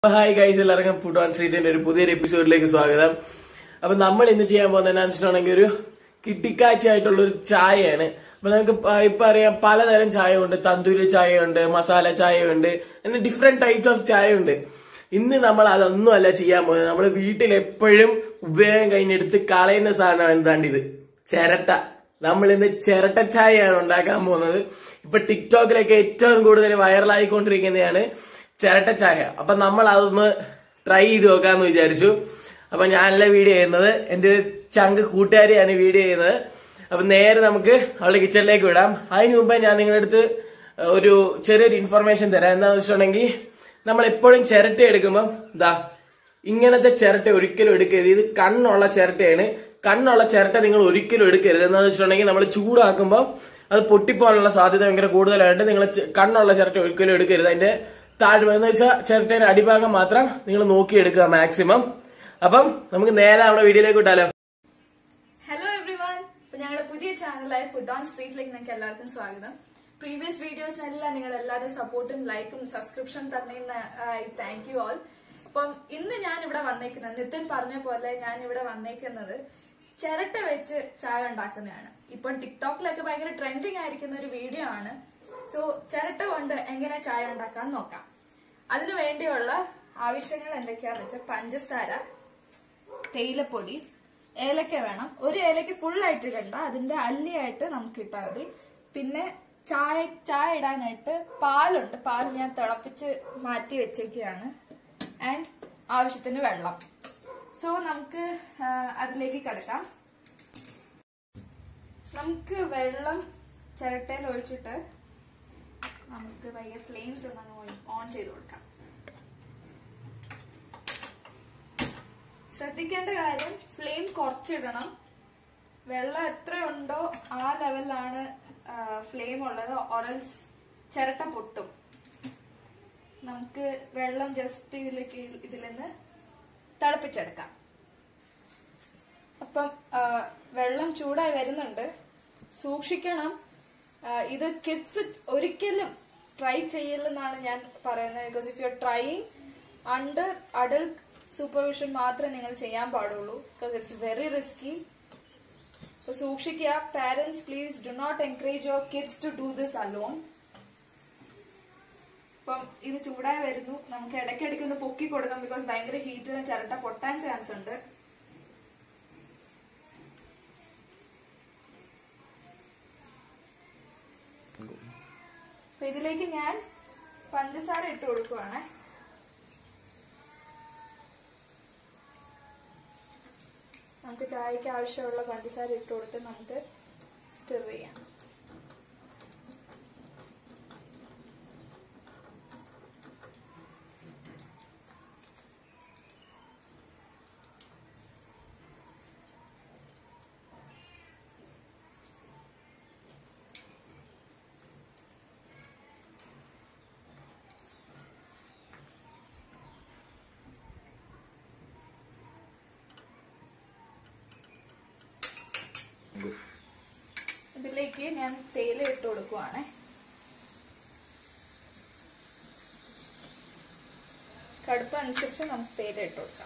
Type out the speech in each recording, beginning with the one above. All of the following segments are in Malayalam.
ഹായ് ഗൈസ് എല്ലാവർക്കും ഫുഡ് ഓൺ സ്ട്രീറ്റിന്റെ ഒരു പുതിയൊരു എപ്പിസോഡിലേക്ക് സ്വാഗതം അപ്പൊ നമ്മൾ ഇന്ന് ചെയ്യാൻ പോകുന്നത് എന്താണെന്ന് വെച്ചിട്ടുണ്ടെങ്കിൽ ഒരു കിട്ടിക്കാഴ്ചയായിട്ടുള്ള ഒരു ചായയാണ് അപ്പൊ നമുക്ക് പ- ഇപ്പൊ അറിയാം പലതരം ചായ ഉണ്ട് തന്തൂരി ചായ ഉണ്ട് മസാല ചായ ഉണ്ട് അങ്ങനെ ഡിഫറെന്റ് ടൈപ്സ് ഓഫ് ചായ ഉണ്ട് ഇന്ന് നമ്മൾ അതൊന്നും അല്ല ചെയ്യാൻ പോകുന്നത് നമ്മൾ വീട്ടിൽ എപ്പോഴും ഉപയോഗം കഴിഞ്ഞെടുത്ത് കളയുന്ന സാധനമാണ് എന്താണ്ട് ഇത് ചിരട്ട നമ്മൾ ഇന്ന് ചിരട്ട ചായയാണ് ഉണ്ടാക്കാൻ പോകുന്നത് ഇപ്പൊ ടിക്ടോക്കിലൊക്കെ ഏറ്റവും കൂടുതൽ വൈറലായിക്കൊണ്ടിരിക്കുന്നതാണ് ചിരട്ട ചായ അപ്പൊ നമ്മൾ അതൊന്ന് ട്രൈ ചെയ്ത് നോക്കാന്ന് വിചാരിച്ചു അപ്പൊ ഞാനല്ല വീഡിയോ ചെയ്യുന്നത് എന്റെ ഒരു ചങ്ക് കൂട്ടുകാരിയാണ് വീഡിയോ ചെയ്യുന്നത് അപ്പൊ നേരെ നമുക്ക് അവളുടെ കിച്ചണിലേക്ക് വിടാം അതിന് മുമ്പേ ഞാൻ നിങ്ങളുടെ അടുത്ത് ഒരു ചെറിയൊരു ഇൻഫർമേഷൻ തരാം എന്താണെന്ന് വെച്ചിട്ടുണ്ടെങ്കിൽ നമ്മൾ എപ്പോഴും ചിരട്ട എടുക്കുമ്പോൾ ഇതാ ഇങ്ങനത്തെ ചിരട്ട ഒരിക്കലും എടുക്കരുത് ഇത് കണ്ണുള്ള ചിരട്ടയാണ് കണ്ണുള്ള ചിരട്ട നിങ്ങൾ ഒരിക്കലും എടുക്കരുത് എന്താണെന്ന് വെച്ചിട്ടുണ്ടെങ്കിൽ നമ്മൾ ചൂടാക്കുമ്പോൾ അത് പൊട്ടിപ്പോകാനുള്ള സാധ്യത ഭയങ്കര കൂടുതലായിട്ട് നിങ്ങൾ കണ്ണുള്ള ചിരട്ട ഒരിക്കലും എടുക്കരുത് അതിന്റെ താഴ്മ എന്ന് വെച്ചാൽ ചിരട്ടയുടെ അടിഭാഗം മാത്രം നിങ്ങൾ നോക്കിയെടുക്കുക മാക്സിമം അപ്പം നമുക്ക് നേരെ നമ്മുടെ വീഡിയോയിലേക്ക് വിട്ടാലോ ഹലോ എവ്രി വൺ അപ്പൊ ഞങ്ങളുടെ പുതിയ ചാനലായ ഫുഡ് ഓൺ സ്ട്രീറ്റിലേക്ക് നിങ്ങൾക്ക് എല്ലാവർക്കും സ്വാഗതം പ്രീവിയസ് വീഡിയോസിനെല്ലാം നിങ്ങൾ എല്ലാവരും സപ്പോർട്ടും ലൈക്കും സബ്സ്ക്രിപ്ഷൻ തന്നതിന് താങ്ക് യു ഓൾ അപ്പം ഇന്ന് ഞാൻ ഇവിടെ വന്നേക്കുന്നത് നിതിൻ പറഞ്ഞ പോലെ ഞാൻ ഇവിടെ വന്നേക്കുന്നത് ചിരട്ട വെച്ച് ചായ ഉണ്ടാക്കുന്നതാണ് ഇപ്പം ടിക്ടോക്കിലൊക്കെ ഭയങ്കര ട്രെൻഡിങ് ആയിരിക്കുന്ന ഒരു വീഡിയോ ആണ് സോ ചിരട്ട കൊണ്ട് എങ്ങനെ ചായ ഉണ്ടാക്കാൻ നോക്കാം അതിനു വേണ്ടിയുള്ള ആവശ്യങ്ങൾ എന്തൊക്കെയാണെന്ന് വെച്ചാൽ പഞ്ചസാര തേയിലപ്പൊടി ഏലക്ക വേണം ഒരു ഏലക്ക ഫുൾ ആയിട്ട് ഇടണ്ട അതിന്റെ അല്ലിയായിട്ട് നമുക്ക് ഇട്ടാൽ മതി പിന്നെ ചായ ചായ ഇടാനായിട്ട് പാലുണ്ട് പാൽ ഞാൻ തിളപ്പിച്ച് മാറ്റി വെച്ചേക്കാണ് ആൻഡ് ആവശ്യത്തിന് വെള്ളം സോ നമുക്ക് ആ, അതിലേക്ക് കിടക്കാം നമുക്ക് വെള്ളം ചിരട്ടയിൽ ഒഴിച്ചിട്ട് നമുക്ക് പയ്യെ ഫ്ലെയിംസ് ഒന്ന് ഓൺ ചെയ്ത് കൊടുക്കാം ശ്രദ്ധിക്കേണ്ട കാര്യം ഫ്ലെയിം കുറച്ചിടണം വെള്ളം എത്ര ഉണ്ടോ ആ ലെവലിലാണ് ഫ്ലെയിം ഉള്ളത് ഒറൽസ് ചിരട്ട പൊട്ടും നമുക്ക് വെള്ളം ജസ്റ്റ് ഇതിലേക്ക് ഇതിൽ നിന്ന് തിളപ്പിച്ചെടുക്കാം അപ്പം ആ, വെള്ളം ചൂടായി വരുന്നുണ്ട് സൂക്ഷിക്കണം ആ, ഇത് കിഡ്സ് ഒരിക്കലും ട്രൈ ചെയ്യില്ലെന്നാണ് ഞാൻ പറയുന്നത് because if you are trying under adult supervision മാത്രമേ നിങ്ങൾ ചെയ്യാൻ പാടുള്ളൂ ബിക്കോസ് ഇറ്റ്സ് വെരി റിസ്കി അപ്പൊ സൂക്ഷിക്കുക parents please do not encourage your kids to do this alone അപ്പം ഇത് ചൂടായി വരുന്നു നമുക്ക് ഇടയ്ക്കിടയ്ക്ക് ഒന്ന് പൊക്കി കൊടുക്കാം ബിക്കോസ് ഭയങ്കര ഹീറ്റിന് ചിരട്ട പൊട്ടാൻ ചാൻസ് ഉണ്ട് അപ്പൊ ഇതിലേക്ക് ഞാൻ പഞ്ചസാര ഇട്ട് കൊടുക്കുവാണ് നമുക്ക് ചായക്ക് ആവശ്യമുള്ള പഞ്ചസാര ഇട്ട് കൊടുത്ത് നമുക്ക് സ്റ്റിർ ചെയ്യാം ഇതിലേക്ക് ഞാൻ തേയില ഇട്ട് കൊടുക്കുവാണ് കടുപ്പ് അനുസരിച്ച് നമുക്ക് തേയില ഇട്ട് കൊടുക്കാം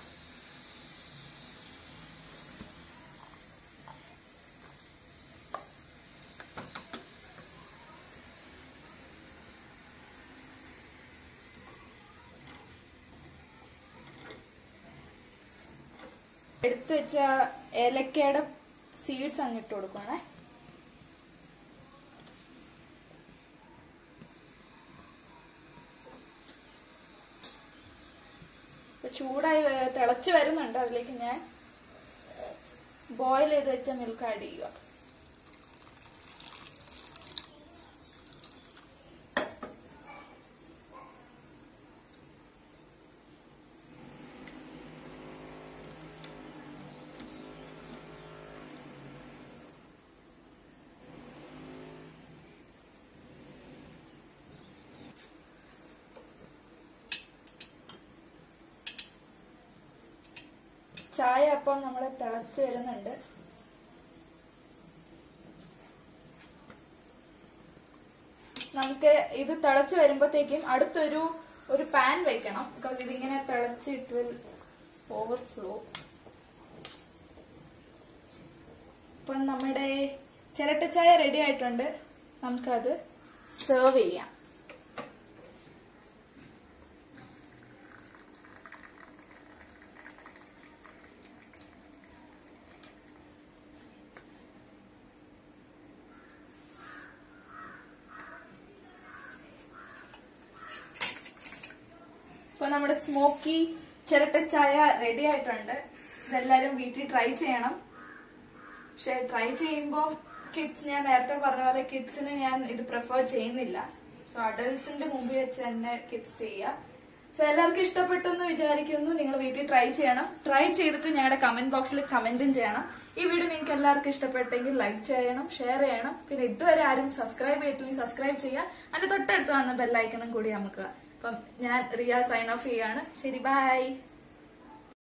എടുത്തു വെച്ച ഏലക്കയുടെ സീഡ്സ് അങ്ങ് ഇട്ട് കൊടുക്കുവാണേ ഇപ്പൊ ചൂടായി വ- തിളച്ച് വരുന്നുണ്ട് അതിലേക്ക് ഞാൻ ബോയിൽ ചെയ്ത് വെച്ച മിൽക്ക് ആഡ് ചെയ്യുക ചായ അപ്പം നമ്മൾ തിളച്ച് വരുന്നുണ്ട് നമുക്ക് ഇത് തിളച്ച് വരുമ്പോഴത്തേക്കും അടുത്തൊരു ഒരു പാൻ വെക്കണം ബിക്കോസ് ഇതിങ്ങനെ തിളച്ച് ഇറ്റ് വിൽ ഓവർഫ്ലോ ഇപ്പം നമ്മുടെ ചിരട്ടച്ചായ റെഡി ആയിട്ടുണ്ട് നമുക്കത് സെർവ് ചെയ്യാം ഇപ്പൊ നമ്മുടെ സ്മോക്കി ചിരട്ടച്ചായ റെഡി ആയിട്ടുണ്ട് ഇതെല്ലാരും വീട്ടിൽ ട്രൈ ചെയ്യണം പക്ഷെ ട്രൈ ചെയ്യുമ്പോൾ കിഡ്സ് ഞാൻ നേരത്തെ പറഞ്ഞ പോലെ കിഡ്സിന് ഞാൻ ഇത് പ്രിഫർ ചെയ്യുന്നില്ല സോ അഡൽട്സിന്റെ മുമ്പിൽ വെച്ച് തന്നെ കിഡ്സ് ചെയ്യുക സോ എല്ലാവർക്കും ഇഷ്ടപ്പെട്ടു എന്ന് വിചാരിക്കുന്നു നിങ്ങൾ വീട്ടിൽ ട്രൈ ചെയ്യണം ട്രൈ ചെയ്തിട്ട് ഞങ്ങളുടെ കമന്റ് ബോക്സിൽ കമന്റും ചെയ്യണം ഈ വീഡിയോ നിങ്ങൾക്ക് എല്ലാവർക്കും ഇഷ്ടപ്പെട്ടെങ്കിൽ ലൈക്ക് ചെയ്യണം ഷെയർ ചെയ്യണം പിന്നെ ഇതുവരെ ആരും സബ്സ്ക്രൈബ് ചെയ്തിട്ടില്ലെങ്കിൽ സബ്സ്ക്രൈബ് ചെയ്യുക അതിന്റെ തൊട്ടടുത്ത് കാണുന്ന ബെല്ലൈക്കണും കൂടി നമുക്ക് അപ്പം ഞാൻ റിയ സൈൻ ഓഫ് ചെയ്യാണ് ശരി ബൈ